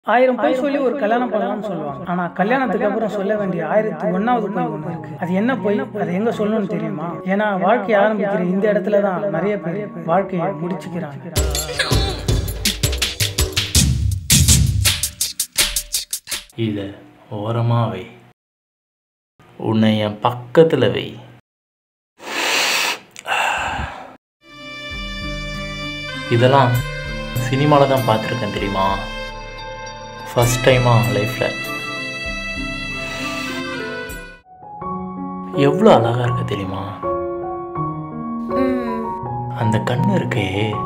ஆயிரம் பொய் சொல்லி ஒரு கல்யாணம் பண்ணலாம்னு சொல்லுவாங்க ஆனா கல்யாணத்துக்கு அப்புறம் சொல்ல வேண்டிய ஆயிரத்தி ஒன்னாவது பொய் ஒன்று இருக்கு அது என்ன பொய் அதை எங்க சொல்லணும்னு தெரியுமா ஏன்னா வாழ்க்கையை ஆரம்பிக்கிற இந்த இடத்துல தான் நிறைய பேர் வாழ்க்கையை முடிச்சுக்கிறாங்க இதை ஓரமாக வை உன்னை என் பக்கத்தில் வை இதெல்லாம் சினிமாவில் தான் பார்த்துருக்கேன் தெரியுமா ஃபஸ்ட் டைமாக லைஃப்பில் எவ்வளோ அழகாக இருக்கு தெரியுமா அந்த கண்ணு இருக்கே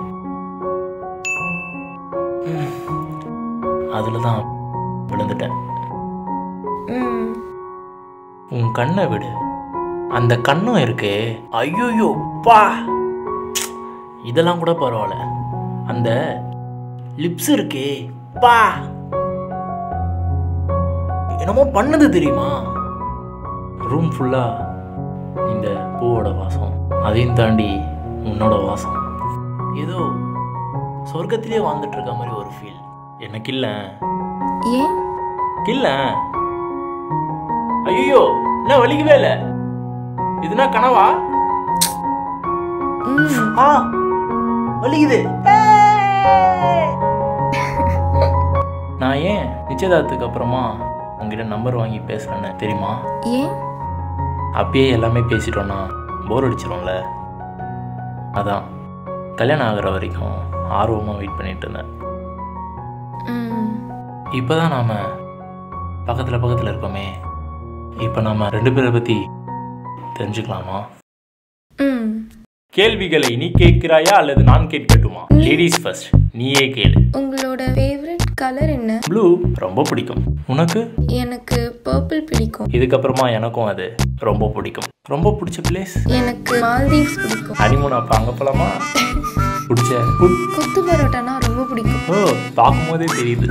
அதில் தான் விழுந்துட்டேன் உன் கண்ணை விடு அந்த கண்ணும் இருக்கே ஐயோயோ பா இதெல்லாம் கூட பரவாயில்ல அந்த லிப்ஸ் இருக்கே பா என்னமோ பண்ணுது தெரியுமா ரூம் ஃபுல்லா இந்த பூவோட வாசம் அதையும் தாண்டி உன்னோட வாசம் ஏதோ சொர்க்கத்திலே வாழ்ந்துட்டு இருக்க மாதிரி ஒரு ஃபீல் எனக்கு இல்லை ஏன் இல்ல ஐயோ என்ன வலிக்கவே இல்ல இதுனா கனவா ம் ஆ வலிக்குது நான் ஏன் நிச்சயதார்த்தத்துக்கு அப்புறமா உங்ககிட்ட நம்பர் வாங்கி பேசுறேன்னு தெரியுமா ஏன் அப்பயே எல்லாமே பேசிட்டோன்னா போர் அடிச்சிரும்ல அதான் கல்யாணம் ஆகுற வரைக்கும் ஆர்வமாக வெயிட் பண்ணிட்டு இருந்தேன் ம் இப்போதான் நாம பக்கத்தில் பக்கத்தில் இருக்கோமே இப்போ நாம ரெண்டு பேரை பற்றி தெரிஞ்சுக்கலாமா ம் கேள்விகளை நீ கேட்கிறாயா அல்லது நான் கேட்கட்டுமா லேடிஸ் ஃபர்ஸ்ட் நீயே கேளு உங்களோட ஃபேவரட் கலர் என்ன ப்ளூ ரொம்ப பிடிக்கும் உனக்கு எனக்கு பர்பிள் பிடிக்கும் இதுக்கப்புறமா எனக்கும் அது ரொம்ப பிடிக்கும் ரொம்ப பிடிச்ச பிளேஸ் எனக்கு மால்தீவ்ஸ் பிடிக்கும் ஹனிமூன் அப்போ அங்கே போகலாமா பிடிச்ச food? கொத்து பரோட்டானா ரொம்ப பிடிக்கும் ஓ பார்க்கும்போதே தெரியுது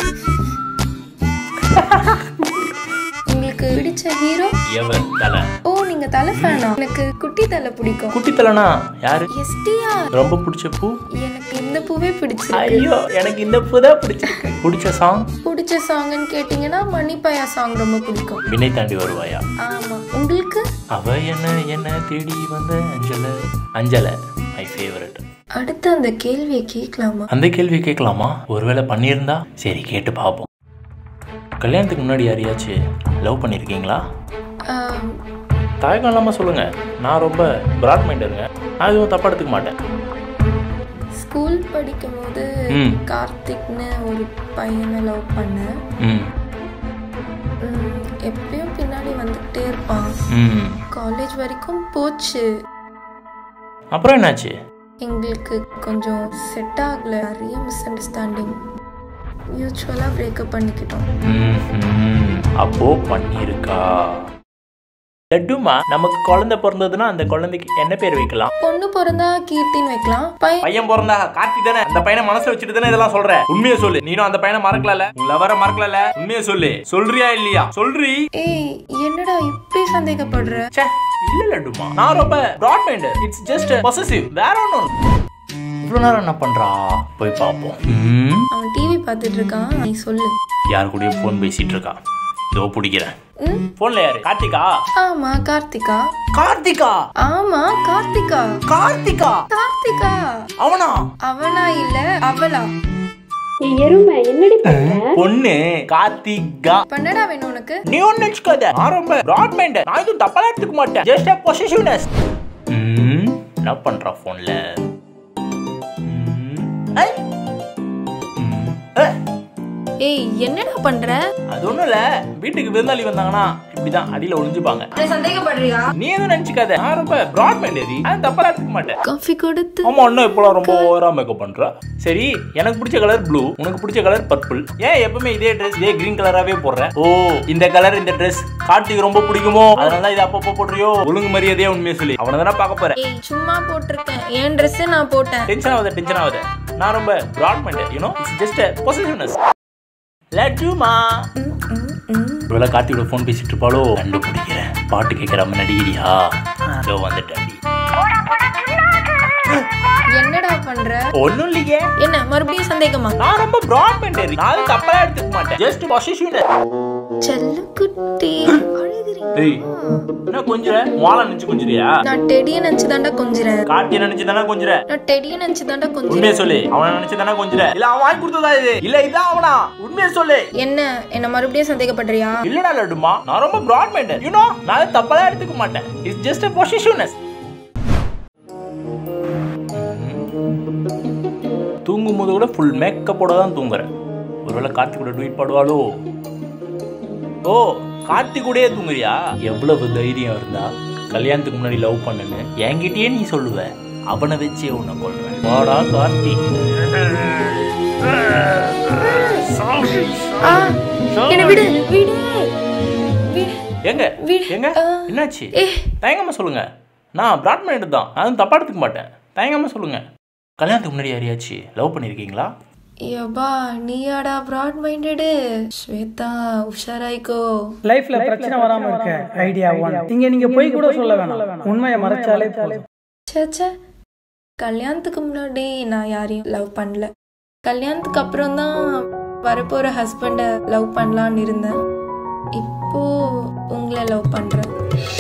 உங்களுக்கு பிடிச்ச ஹீரோ எவர் தலை ஓ நீங்க தலை ஃபேனா எனக்கு குட்டி தலை பிடிக்கும் குட்டி தலைனா யாரு எஸ்டிஆர் ரொம்ப பிடிச்ச பூ எனக்கு இந்த பூவே பிடிச்சிருக்கு ஐயோ எனக்கு இந்த பூ தான் பிடிச்சிருக்கு பிடிச்ச சாங் பிடிச்ச சாங்னு கேட்டிங்கன்னா மணிப்பையா சாங் ரொம்ப பிடிக்கும் வினை தாண்டி வருவாயா ஆமா உங்களுக்கு அவ என்ன என்ன தேடி வந்த அஞ்சல அஞ்சல மை ஃபேவரட் அடுத்து அந்த கேள்வியை கேட்கலாமா அந்த கேள்வி கேட்கலாமா ஒருவேளை பண்ணியிருந்தா சரி கேட்டு பார்ப்போம் கல்யாணத்துக்கு முன்னாடி யாரையாச்சும் லவ் பண்ணியிருக்கீங்களா ஆம், தயக்கம் இல்லாமல் சொல்லுங்க நான் ரொம்ப பிராட் மைண்டருங்க நான் எதுவும் தப்பா எடுத்துக்க மாட்டேன் ஸ்கூல் படிக்கும் போது ம். கார்த்திக்னு ஒரு பையனை லவ் பண்ணேன் ம் ம், எப்பயும் பின்னாடி வந்துக்கிட்டே இருப்பான் ம் காலேஜ் வரைக்கும் போச்சு அப்புறம் என்னாச்சு எங்களுக்கு கொஞ்சம் செட் ஆகல நிறைய மிஸ் அண்டர்ஸ்டாண்டிங் மியூச்சுவலாக பிரேக்கப் பண்ணிக்கிட்டோம் ம்ஹும். அப்போ பண்ணியிருக்கா லட்டுமா நமக்கு குழந்தை பிறந்ததுன்னா அந்த குழந்தைக்கு என்ன பேர் வைக்கலாம் பொண்ணு பிறந்தா கீர்த்தின்னு வைக்கலாம் பையன் பையன் பிறந்தா கார்த்தி தானே அந்த பையனை மனசுல வச்சுட்டு தானே இதெல்லாம் சொல்ற உண்மையை சொல்லு நீனும் அந்த பையனை மறக்கல உங்களை வர மறக்கல உண்மையை சொல்லு சொல்றியா இல்லையா சொல்றி ஏய் என்னடா இப்படி சந்தேகப்படுற ச்சே இல்ல லட்டுமா நான் ரொம்ப broad minded it's just possessive வேற ஒண்ணும் இல்ல. இவ்வளவு நேரம் என்ன பண்றா போய் பார்ப்போம் ம், அவன் டிவி பார்த்துட்டு இருக்கான் நீ சொல்லு யார் கூடயும் ஃபோன் பேசிட்டு இருக்கா இதோ பிடிக்கிறேன் ம் போன்ல யாரு கார்த்திகா ஆமா கார்த்திகா கார்த்திகா ஆமா கார்த்திகா கார்த்திகா கார்த்திகா அவனா அவனா இல்ல அவளா ஏய், எருமை என்னடி பண்ற பொண்ணு கார்த்திகா பண்ணடா வேணும் உனக்கு நீ ஒன்னு நினைச்சுக்காத நான் ரொம்ப பிராட் மைண்டர் நான் எதுவும் தப்பா எடுத்துக்க மாட்டேன் ஜஸ்ட் a பொசிஷிவ்னஸ் என்ன பண்றா போன்ல ஏய் என்னடா பண்ற அது ஒண்ணும் இல்ல வீட்டுக்கு விருந்தாளி வந்தாங்கன்னா இப்படிதான் அடியில ஒளிஞ்சுப்பாங்க சந்தேகப்படுறியா நீ எதுவும் நினைச்சுக்காத நான் ரொம்ப பிராட் மைண்டர் நான் தப்பா எடுத்துக்க மாட்டேன் காஃபி கொடுத்து ஆமா அண்ணா இப்போலாம் ரொம்ப ஓவரா மேக்கப் பண்ற சரி எனக்கு பிடிச்ச கலர் ப்ளூ உனக்கு பிடிச்ச கலர் பர்பிள் ஏன் எப்பவுமே இதே ட்ரெஸ் இதே கிரீன் கலராவே போடுற ஓ இந்த கலர் இந்த ட்ரெஸ் கார்த்திக் ரொம்ப பிடிக்குமோ அதனால தான் இது அப்பப்போ போடுறியோ ஒழுங்கு மரியாதையா உண்மையை சொல்லி அவனை தானே பார்க்க போறேன் ஏய் சும்மா போட்டிருக்கேன் என் ட்ரெஸ் நான் போட்டேன் டென்ஷன் ஆகுது டென்ஷன் ஆகுது நான் ரொம்ப broad minded you know it's just possessive லட்டுமா ம், ம், ம். ஒருவேளை கார்த்தியோட ஃபோன் பேசிட்டு இருப்பாளோ கண்டுபிடிக்கிறேன் பாட்டு கேட்குற மாதிரி நடிகிறியா இதோ வந்துட்டேன் என்னடா பண்ற ஒண்ணும் இல்லையே என்ன மறுபடியும் சந்தேகமா நான் ரொம்ப ப்ராட் மெண்டரி நான் தப்பா எடுத்துக்க மாட்டேன் ஜஸ்ட் பொசிஷன் செல்லக்குட்டி ஏய் அழுகிறீங்களா என்ன கொஞ்சிற மாலை நினைச்சு கொஞ்சிரியா நான் டெடிய நினைச்சு தாண்டா கொஞ்சிறேன் கார்த்தியை நினைச்சு தானே கொஞ்சிற நான் டெடிய நினைச்சு தாண்டா கொஞ்சிறேன் உண்மையை சொல்லு அவனை நினைச்சு தானே கொஞ்சிற இல்ல அவன் வாங்கி கொடுத்ததா இது இல்ல இதான் அவனா உண்மையை சொல்லு என்ன என்ன மறுபடியும் சந்தேகப்படுறியா இல்லடா லட்டுமா நான் ரொம்ப ப்ராட் மைண்டட் யூ நோ நான் தப்பா எடுத்துக்க மாட்டேன் இட்ஸ் ஜஸ்ட் a பொசிஷனஸ் தூங்கும் போது கூட ஃபுல் மேக்கப்போட தான் தூங்குறேன் ஒருவேளை கார்த்தி கூட ட்வீட் பாடுவாளோ ஓ கார்த்தி கூடயே தூங்குறியா எவ்வளவு தைரியம் இருந்தா கல்யாணத்துக்கு முன்னாடி லவ் பண்ணுன்னு என்கிட்டயே நீ சொல்லுவ அவனை வச்சே உன்னை கொள்றேன் வாடா கார்த்தி ஆ என்ன விடு விடு விடு எங்க வீடு. எங்க ஆ. என்னாச்சு ஏ. தயங்காம சொல்லுங்க நான் பிராட் மைண்ட் தான் நான் தப்பா எடுத்துக்க மாட்டேன் தயங்காம சொல்லுங்க கல்யாணத்துக்கு முன்னாடி யாரையாச்சு லவ் பண்ணிருக்கீங்களா யப்பா நீயாடா ப்ராட் மைண்டடு ஸ்வேதா உஷாராய்க்கோ லைஃப்ல பிரச்சனை வராம இருக்க ஐடியா ஒன் இங்க நீங்க போய் கூட சொல்ல வேணாம் உண்மையை மறைச்சாலே போதும் சேச்சே கல்யாணத்துக்கு முன்னாடி நான் யாரையும் லவ் பண்ணல கல்யாணத்துக்கு அப்புறம் தான் வரப்போற ஹஸ்பண்டை லவ் பண்ணலான்னு இருந்தேன் இப்போ உங்களை லவ் பண்றேன்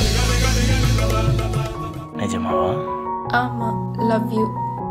நிஜமாவா ஆமா love you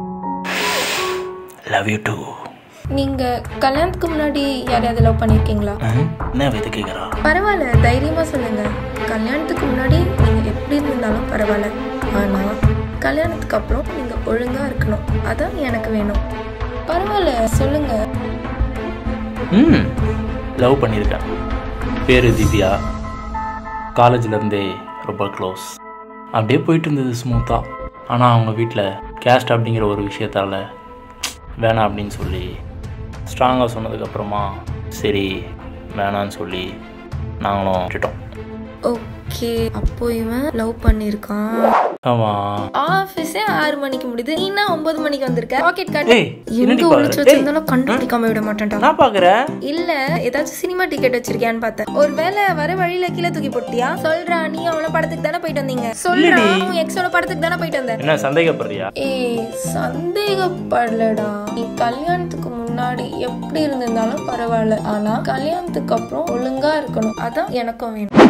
love you too நீங்க கல்யாணத்துக்கு முன்னாடி யாரையாவது லவ் பண்ணிருக்கீங்களா என்ன வித கேக்குறா பரவாயில்ல தைரியமா சொல்லுங்க கல்யாணத்துக்கு முன்னாடி நீங்க எப்படி இருந்தாலும் பரவாயில்ல ஆனா கல்யாணத்துக்கு அப்புறம் நீங்க ஒழுங்கா இருக்கணும் அதான் எனக்கு வேணும் பரவாயில்ல சொல்லுங்க ம் லவ் பண்ணியிருக்கேன் பேர் திவ்யா காலேஜ்ல இருந்தே ரொம்ப க்ளோஸ் அப்படியே போயிட்டு இருந்தது ஸ்மூத்தாக ஆனால் அவங்க வீட்டில் கேஸ்ட் அப்படிங்கிற ஒரு விஷயத்தால் வேணாம் அப்படின்னு சொல்லி ஸ்ட்ராங்காக சொன்னதுக்கப்புறமா சரி வேணான்னு சொல்லி நாங்களும் விட்டுட்டோம் ஓகே அப்போ இவன் லவ் பண்ணிருக்கான் ஆமாம் ஆபீஸே ஆறு மணிக்கு முடியுது நீ என்ன ஒன்பது மணிக்கு வந்திருக்க ராக்கெட் கார்டு ஏய், எங்க என்னடி ஒளிச்சு பாக்குற? வச்சிருந்தாலும் கண்டுபிடிக்காம விட மாட்டேன்டா நான் பார்க்குறேன் இல்ல ஏதாச்சும் சினிமா டிக்கெட் வச்சிருக்கியான்னு பார்த்தேன் ஒருவேளை வர வழியில கீழே தூக்கி போட்டியா சொல்றா நீ அவன படத்துக்கு தானே போயிட்டு வந்தீங்க சொல்றா உன் எக்ஸோட படத்துக்கு தானே போயிட்டு வந்த என்ன சந்தேகப்படுறியா ஏய் சந்தேகப்படலடா நீ கல்யாணத்துக்கு முன்னாடி எப்படி இருந்திருந்தாலும் பரவாயில்ல ஆனா கல்யாணத்துக்கு அப்புறம் ஒழுங்கா இருக்கணும் அதான் எனக்கும் வேணும்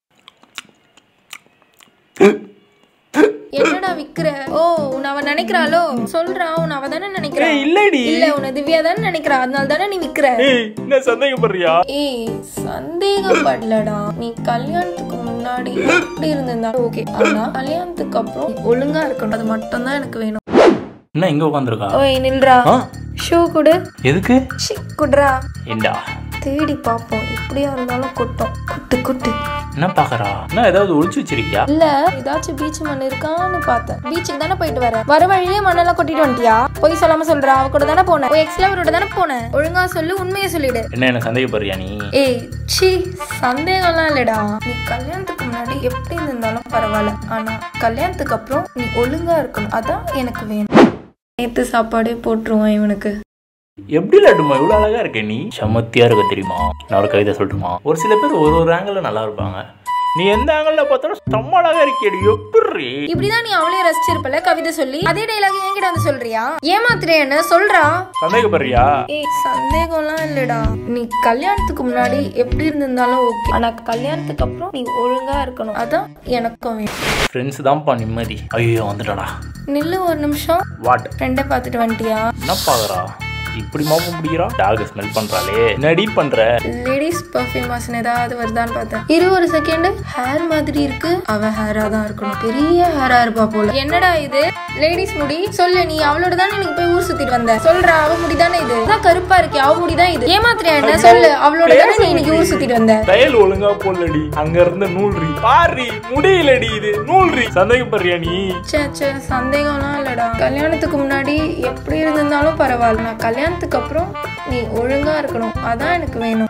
என்னடா விக்கிற ஓ உன்னை அவ நினைக்கிறாளோ சொல்றா உன்னை அவ தானே நினைக்கிறா இல்லடி இல்ல உன்னை திவ்யா தானே நினைக்கிறா அதனால தானே நீ விக்கிற ஏய் என்ன சந்தேகப்படுறியா ஏய் சந்தேகப்படலடா நீ கல்யாணத்துக்கு முன்னாடி எப்படி இருந்திருந்தாலும் ஓகே ஆனா கல்யாணத்துக்கு அப்புறம் நீ ஒழுங்கா இருக்கணும் அது மட்டும் தான் எனக்கு வேணும் என்ன இங்கே உட்காந்துருக்கா ஓய் நில்றா ஆ ஷூ கொடு எதுக்கு ஷி குடுறா ஏண்டா தேடி பார்ப்போம் எப்படியா இருந்தாலும் கொட்டும் குட்டு குட்டு என்ன பார்க்கறா என்ன ஏதாவது ஒளிச்சு வச்சிருக்கியா இல்ல ஏதாச்சும் பீச் மண் இருக்கான்னு பார்த்தேன் பீச்சுக்கு தானே போயிட்டு வர வர வழியிலே மண்ணெல்லாம் கொட்டிட்டு வந்துட்டியா போய் சொல்லாம சொல்றா அவ கூட தானே போனேன் எக்ஸ் லவரோட தானே போனேன் ஒழுங்கா சொல்லு உண்மையை சொல்லிடு என்ன என்ன சந்தேகப்படுறியா நீ ஏய் சி சந்தேகம்லாம் இல்லடா நீ கல்யாணத்துக்கு முன்னாடி எப்படி இருந்தாலும் பரவாயில்ல ஆனா கல்யாணத்துக்கு அப்புறம் நீ ஒழுங்கா இருக்கணும் அதான் எனக்கு வேணும் நேத்து சாப்பாடே போட்டுருவான் இவனுக்கு எப்படி லட்டுமா இவ்வளோ அழகா இருக்க நீ சமத்தியா இருக்க தெரியுமா நான் ஒரு கவிதை சொல்லட்டுமா ஒரு சில பேர் ஒரு ஒரு ஆங்கிள் நல்லா இருப்பாங்க நீ எந்த ஆங்கிள் பார்த்தாலும் செம்ம அழகா இருக்கேடி எப்படி இப்படிதான் நீ அவளே ரசிச்சிருப்பல கவிதை சொல்லி அதே டைலாக் என்கிட்ட வந்து சொல்றியா ஏமாத்துறியா என்ன சொல்றா சந்தேகப்படுறியா ஏய் சந்தேகம்லாம் இல்லடா நீ கல்யாணத்துக்கு முன்னாடி எப்படி இருந்திருந்தாலும் ஓகே ஆனா கல்யாணத்துக்கு அப்புறம் நீ ஒழுங்கா இருக்கணும் அதான் எனக்கும் வேணும் ஃப்ரெண்ட்ஸ் தான்ப்பா நிம்மதி ஐயோ வந்துட்டாடா நில்லு ஒரு நிமிஷம் வாட் ஃப்ரெண்டை பார்த்துட்டு வந்துட்டியா என்ன பாக்குறா இப்படி மாப்ப முடிக்கிறா டாக் ஸ்மெல் பண்றாளே என்னடி பண்ற லேடிஸ் பர்ஃப்யூம் வாசனை ஏதாவது வருதான்னு பார்த்தேன் இரு ஒரு செகண்ட் ஹேர் மாதிரி இருக்கு அவ ஹேரா தான் இருக்கணும் பெரிய ஹேரா இருப்பா போல என்னடா இது லேடிஸ் முடி சொல்லு நீ அவளோட தானே நீங்க போய் ஊர் சுத்திட்டு வந்த சொல்றா அவ முடி தானே இது அதான் கருப்பா இருக்கே அவ முடி தான் இது ஏமாத்திரியா என்ன சொல்லு அவளோட தானே நீ இன்னைக்கு ஊர் சுத்திட்டு வந்த தையல் ஒழுங்கா போடலடி அங்க இருந்த நூல்ரி பாரி முடியலடி இது நூல்ரி சந்தேகப்படுறியா நீ சே சே சந்தேகம்லாம் இல்லடா கல்யாணத்துக்கு முன்னாடி எப்படி இருந்திருந்தாலும் பரவாயில்ல நான் கல்யாணத்துக்கு அப்புறம் நீ ஒழுங்கா இருக்கணும் அதான் எனக்கு வேணும்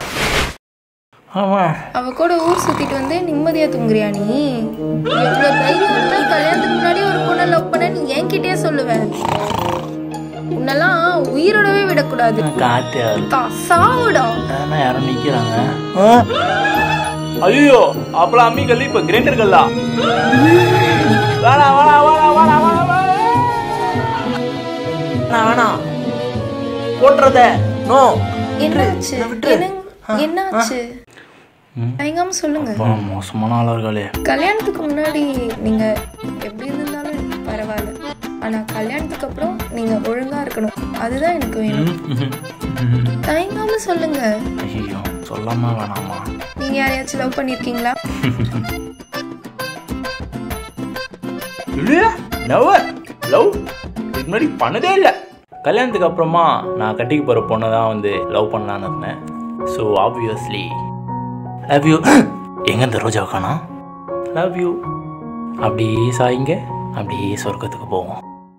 ஆமா அவ கூட ஊர் சுத்திட்டு வந்து நிம்மதியா தூங்குறியா நீ எவ்வளவு தைரியம் இருந்தா கல்யாணத்துக்கு முன்னாடி ஒரு பொண்ணை லவ் பண்ண நீ என்கிட்டயே சொல்லுவ உன்னெல்லாம் உயிரோடவே விடக்கூடாது காத்து கா- சாவுடா ஆனா யாரும் நிக்கிறாங்க ஐயோ அப்பலாம் அம்மி கல்லு இப்ப கிரைண்டர் கல்லா வாடா வாடா வாடா வாடா வாடா வாடா வேணாம் வேணாம் போட்டுறத நோ என்னாச்சு என்னங்க- என்னாச்சு தயங்காம சொல்லுங்க மோசமான ஆளா இருக்காளே கல்யாணத்துக்கு முன்னாடி நீங்க எப்படி இருந்தாலும் பரவாயில்ல ஆனா கல்யாணத்துக்கு அப்புறம் நீங்க ஒழுங்கா இருக்கணும் அதுதான் எனக்கு வேணும் தயங்காம சொல்லுங்க ஐயோ சொல்லாம வேணாமா நீங்க யாரையாச்சும் லவ் பண்ணிருக்கீங்களா இல்லையா நெவர் லவ் இதுக்கு முன்னாடி பண்ணதே இல்லை கல்யாணத்துக்கு அப்புறமா நான் கட்டிக்க போகிற பொண்ணை தான் வந்து லவ் பண்ணலான்னு இருந்தேன் ஸோ ஆப்வியஸ்லி லவ் யூ எங்க இந்த ரோஜா காணோம் லவ் யூ அப்படியே சாயிங்க அப்படியே சொர்க்கத்துக்கு போவோம்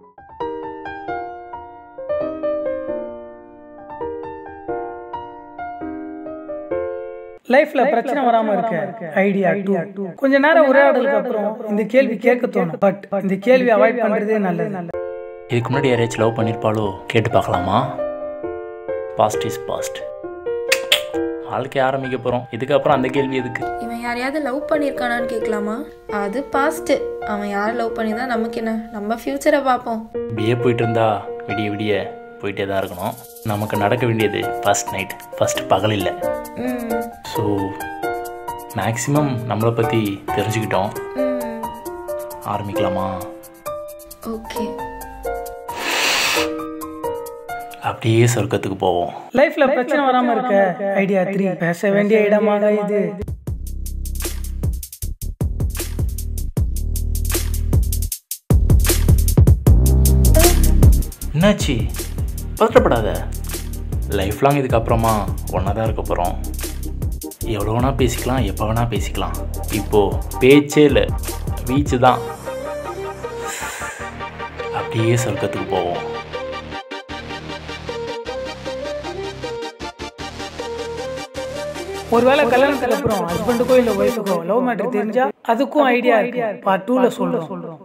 லைஃப்ல பிரச்சனை வராம இருக்க ஐடியா டூ கொஞ்ச நேரம் உரையாடலுக்கு அப்புறம் இந்த கேள்வி கேட்க தோணும் பட் இந்த கேள்வி அவாய்ட் பண்றதே நல்லது இதுக்கு முன்னாடி யாரையாச்சும் லவ் பண்ணியிருப்பாளோ கேட்டு பார்க்கலாமா பாஸ்ட் இஸ் பாஸ்ட் வாழ்க்கை ஆரம்பிக்க போகிறோம் இதுக்கப்புறம் அந்த கேள்வி எதுக்கு இவன் யாரையாவது லவ் பண்ணியிருக்கானான்னு கேட்கலாமா அது பாஸ்ட் அவன் யார் லவ் பண்ணிதான் நமக்கு என்ன நம்ம ஃபியூச்சரை பார்ப்போம் இப்படியே போயிட்டு இருந்தா விடிய விடிய போயிட்டே தான் இருக்கணும் நமக்கு நடக்க வேண்டியது ஃபர்ஸ்ட் நைட் ஃபர்ஸ்ட் பகல் இல்லை ம் ஸோ மேக்ஸிமம் நம்மளை பற்றி தெரிஞ்சுக்கிட்டோம் ம் ஆரம்பிக்கலாமா ஓகே அப்படியே சொர்க்கத்துக்கு போவோம் லைஃப்ல பிரச்சனை வராம இருக்க ஐடியா த்ரீ பேச வேண்டிய இடமாக இது என்னாச்சு பதட்டப்படாத லைஃப் லாங் இதுக்கப்புறமா ஒன்றா தான் இருக்க போகிறோம் எவ்வளோ வேணா பேசிக்கலாம் எப்போ வேணா பேசிக்கலாம் இப்போது பேச்சே இல்லை வீச்சு தான் அப்படியே சொர்க்கத்துக்கு போவோம் ஒருவேளை கல்யாணத்துக்கு அப்புறம் ஹஸ்பண்டுக்கோ இல்ல ஒய்ஃபுக்கோ லவ் மேட்டர் தெரிஞ்சா அதுக்கும் ஐடியா இருக்கு பார்ட் டூல சொல்றோம்